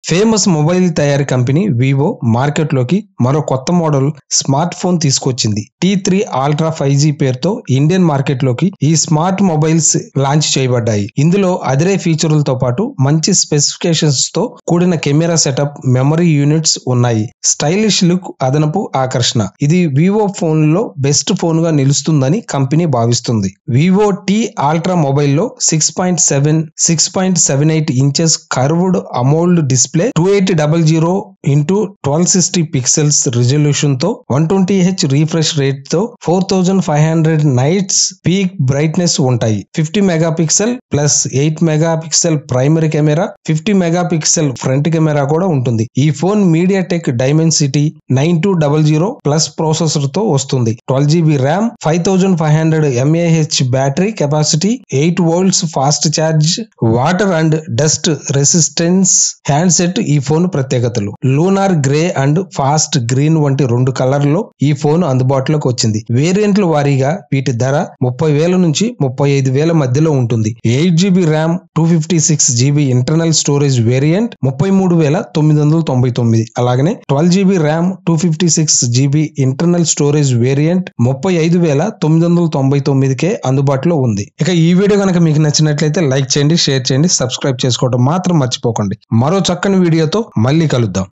famous mobile తయారీ company Vivo మార్కెట్లోకి మరో కొత్త మోడల్ స్మార్ట్ ఫోన్ తీసుకొచ్చింది T three ultra five G పేరుతో ఇండియన్ మార్కెట్లోకి ఈ స్మార్ట్ మొబైల్స్ లాంచ్ చేయబడ్డాయి ఇందులో అదిరే ఫీచర్లతో పాటు మంచి స్పెసిఫికేషన్స్ తో కూడిన కెమెరా సెటప్ మెమరీ యూనిట్స్ ఉన్నాయి స్టైలిష్ లుక్ అదనపు ఆకర్షణ ఇది వివో ఫోన్ లో బెస్ట్ ఫోన్ గా నిలుస్తుందని కంపెనీ భావిస్తుంది వివో టీ ఆల్ట్రా మొబైల్లో six point seven six point seven eight inches curved AMOLED display two eight double zero into twelve sixty pixels resolution తో one twenty H refresh rate తో four thousand five hundred nits peak brightness ఉంటాయి fifty megapixel plus eight megapixel primary camera fifty megapixel front camera కూడా ఉంటుంది ఈ phone MediaTek Dimensity nine two double zero plus processor తో వస్తుంది twelve GB RAM five thousand five hundred mAh battery capacity eight volts fast charge water and dust resistance handset ఈ phone ప్రత్యేకతలు lunar grey and fast green వంటి రెండు కలర్లో ఈ phone అందుబాటులోకి వచ్చింది వేరియంట్ల వారీగా వీటి ధర ముప్పై వేల నుంచి ముప్పై ఐదు వేల మధ్యలో ఉంటుంది eight GB RAM two fifty six GB internal storage variant ముప్పై మూడు వేల తొమ్మిది వందల తొంభై తొమ్మిది అలాగనే twelve GB RAM two fifty six GB internal storage variant ముప్పై ఐదు వేల తొమ్మిది వందల తొంభై తొమ్మిదికే అందుబాటులో ఉంది ఇక ఈ వీడియో కనుక మీకు నచ్చినట్లయితే లైక్ చేయండి షేర్ చేయండి సబ్స్క్రైబ్ చేసుకోవడం మాత్రం మర్చిపోకండి మరో చక్కని వీడియోతో మళ్ళీ కలుద్దాం